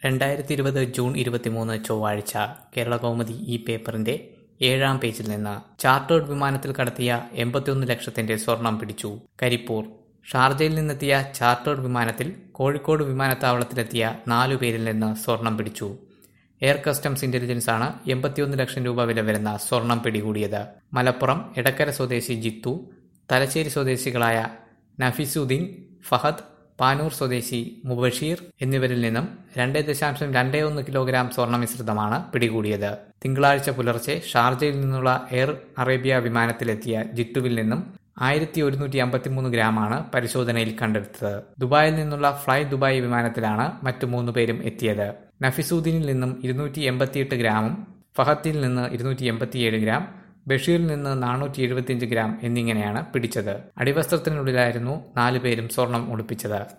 രണ്ടായിരത്തി ഇരുപത് ജൂൺ ഇരുപത്തിമൂന്ന് ചൊവ്വാഴ്ച കേരളകൗമുദി ഈ പേപ്പറിന്റെ ഏഴാം പേജിൽ നിന്ന് ചാർട്ടേഡ് വിമാനത്തിൽ കടത്തിയ എൺപത്തിയൊന്ന് ലക്ഷത്തിന്റെ സ്വർണം പിടിച്ചു കരിപ്പൂർ ഷാർജയിൽ നിന്നെത്തിയ ചാർട്ടേഡ് വിമാനത്തിൽ കോഴിക്കോട് വിമാനത്താവളത്തിലെത്തിയ നാലു പേരിൽ നിന്ന് സ്വർണം പിടിച്ചു എയർ കസ്റ്റംസ് ഇന്റലിജൻസ് ആണ് എൺപത്തിയൊന്ന് ലക്ഷം രൂപ വില വരുന്ന സ്വർണം പിടികൂടിയത് മലപ്പുറം എടക്കര സ്വദേശി ജിത്തു തലശ്ശേരി സ്വദേശികളായ നഫീസുദ്ദീൻ ഫഹദ് പാനൂർ സ്വദേശി മുബഷീർ എന്നിവരിൽ നിന്നും രണ്ട് ദശാംശം രണ്ട് ഒന്ന് കിലോഗ്രാം സ്വർണ്ണ മിശ്രിതമാണ് പിടികൂടിയത് തിങ്കളാഴ്ച പുലർച്ചെ ഷാർജയിൽ നിന്നുള്ള എയർ അറേബ്യ വിമാനത്തിലെത്തിയ ജിത്തുവിൽ നിന്നും ആയിരത്തി ഒരുന്നൂറ്റി അമ്പത്തിമൂന്ന് ഗ്രാമാണ് പരിശോധനയിൽ കണ്ടെടുത്തത് ദുബായിൽ നിന്നുള്ള ഫ്ലൈ ദുബായ് വിമാനത്തിലാണ് മറ്റു മൂന്ന് പേരും എത്തിയത് നഫിസൂദ്ദീനിൽ നിന്നും ഇരുന്നൂറ്റി എൺപത്തിയെട്ട് ഗ്രാമും ഫഹത്തിൽ നിന്ന് ഇരുന്നൂറ്റി എൺപത്തിയേഴ് ഗ്രാം ബഷീറിൽ നിന്ന് നാനൂറ്റി എഴുപത്തിയഞ്ച് ഗ്രാം എന്നിങ്ങനെയാണ് പിടിച്ചത് അടിവസ്ത്രത്തിനുള്ളിലായിരുന്നു നാലുപേരും സ്വർണം ഉടുപ്പിച്ചത്